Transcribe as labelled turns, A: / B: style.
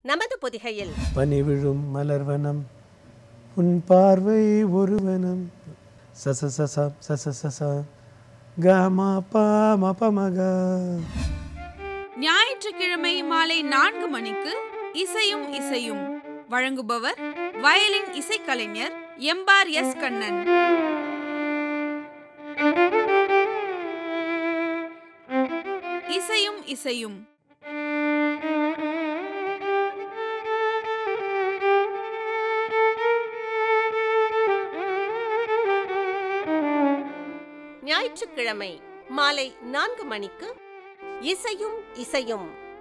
A: நமது பொதிகையில்
B: பனிவிழும் மலர்வனம் உன் பார்வை ஒருவனம் சச சசா சச சசா கமா பா மபமகா
C: ஞாயிற்றுக்கிழமை மாலை நான்கு மணிக்கு இசையும் இசையும் வழங்குபவர் வயலின் இசைக்கலைஞர் எம்பார் எஸ் கண்ணன் இசையும் இசையும்
A: ஞாயிற்றுக்கிழமை மாலை நான்கு மணிக்கு இசையும் இசையும்